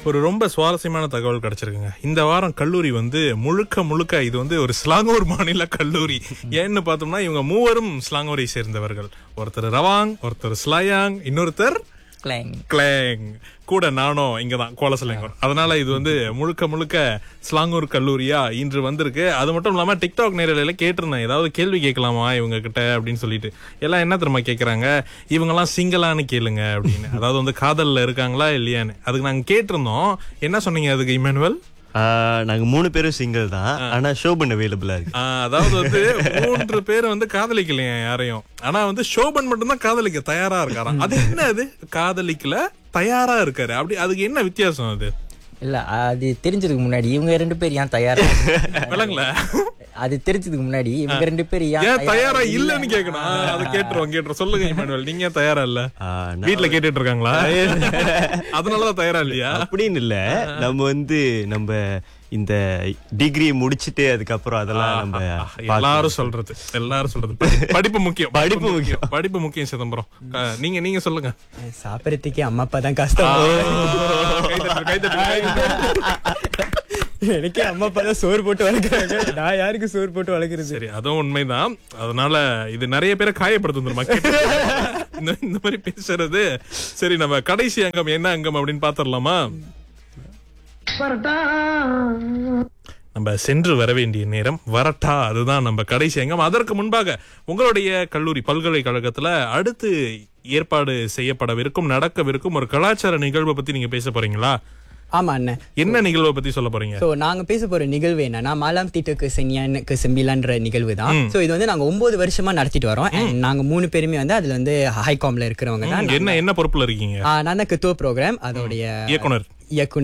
ஒரு ரொம்ப சுவாரஸ்யமான தகவல் கிடைச்சிருக்குங்க இந்த வாரம் கல்லூரி வந்து முழுக்க முழுக்க இது வந்து ஒரு ஸ்லாங்கூர் மாநில கல்லூரி ஏன்னு பார்த்தோம்னா இவங்க மூவரும் ஸ்லாங்கூரை சேர்ந்தவர்கள் ஒருத்தர் ரவாங் ஒருத்தர் ஸ்லாயாங் இன்னொருத்தர் கிளாங் கிளேங் கூட நானும் இங்கதான் கோலசலங்கர் அதனால இது வந்து முழுக்க முழுக்க ஸ்லாங்கூர் கல்லூரியா இன்று வந்திருக்கு அது மட்டும் இல்லாம டிக்டாக் நேரலையில கேட்டிருந்தேன் ஏதாவது கேள்வி கேட்கலாமா இவங்க கிட்ட அப்படின்னு சொல்லிட்டு எல்லாம் என்ன தெரியுமா கேக்குறாங்க இவங்க எல்லாம் சிங்கிளான்னு கேளுங்க அப்படின்னு அதாவது வந்து காதல்ல இருக்காங்களா இல்லையான்னு அதுக்கு நாங்க கேட்டிருந்தோம் என்ன சொன்னீங்க அதுக்கு இமானுவல் ஆஹ் நாங்க மூணு பேரும் சிங்கிள் தான் ஆனா ஷோபன் அவைலபிளா இருக்கு ஆஹ் அதாவது வந்து மூன்று பேர் வந்து காதலிக்கலையா யாரையும் ஆனா வந்து ஷோபன் மட்டும்தான் காதலிக்க தயாரா இருக்காராம் அது என்ன அது காதலிக்கல தயாரா இருக்காரு அப்படி அதுக்கு என்ன வித்தியாசம் அது இல்ல அது தெரிஞ்சதுக்கு முன்னாடி இவங்க ரெண்டு பேர் ஏன் தயாரா விளங்கல அது தெரிஞ்சதுக்கு முன்னாடி இவங்க ரெண்டு பேர் ஏன் ஏன் தயாரா இல்லன்னு கேக்கணும் அதை கேட்டுருவோம் கேட்டுருவோம் சொல்லுங்க இமானுவல் நீங்க ஏன் தயாரா இல்ல ஆஹ் நான் வீட்ல கேட்டுட்டு இருக்காங்களா அதனாலதான் தயாரா இல்லையா அப்படின்னு இல்ல நம்ம வந்து நம்ம இந்த டிகிரி முடிச்சிட்டு அதுக்கப்புறம் அதெல்லாம் நம்ம பார்க்கணும். எல்லாரும் சொல்றது எல்லாரும் சொல்றது படி- படிப்பு முக்கியம் படிப்பு முக்கியம். படிப்பு முக்கியம் சிதம்பரம் அஹ், நீங்க நீங்க சொல்லுங்க சாப்பிடறதுக்கே அம்மா அப்பா தான் கஷ்டம் கைதட்டு, கைதட்டு, கைதட்டு. எனக்கே அம்மா அப்பா தான் சோறு போட்டு வளர்க்குறாங்க நான் யாருக்கு சோறு போட்டு வளர்க்குறது சரி அதுவும் உண்மைதான் அதனால இது நிறைய பேரை காயப்படுத்தும் தெரியுமா கேட்டு இந்த இந்த மாதிரி பேசுறது சரி நம்ம கடைசி அங்கம் என்ன அங்கம் அப்படின்னு பாத்திரலாமா நம்ம சென்று வர வேண்டிய நேரம் வரட்டா அதுதான் நம்ம கடைசி அங்கம் அதற்கு முன்பாக உங்களுடைய கல்லூரி பல்கலைக்கழகத்துல அடுத்து ஏற்பாடு செய்யப்படவிருக்கும் நடக்கவிருக்கும் ஒரு கலாச்சார நிகழ்வை பத்தி நீங்க பேச போறீங்களா ஆமா அண்ணன் என்ன நிகழ்வை பத்தி சொல்ல போறீங்க சோ நாங்க பேச போற நிகழ்வு என்னன்னா மாலாம் தீட்டுக்கு சென்யானுக்கு செம்பிலான்ற நிகழ்வு தான் சோ இது வந்து நாங்க ஒன்பது வருஷமா நடத்திட்டு வரோம் And நாங்க மூணு பேருமே வந்து அதுல வந்து ஹைகாம்ல இருக்கிறவங்க தான் என்ன என்ன பொறுப்புல இருக்கீங்க ஆ, நான் தான் கித்துவ ப்ரோக்ராம் அதோடைய இயக்குனர் இயக்குனர்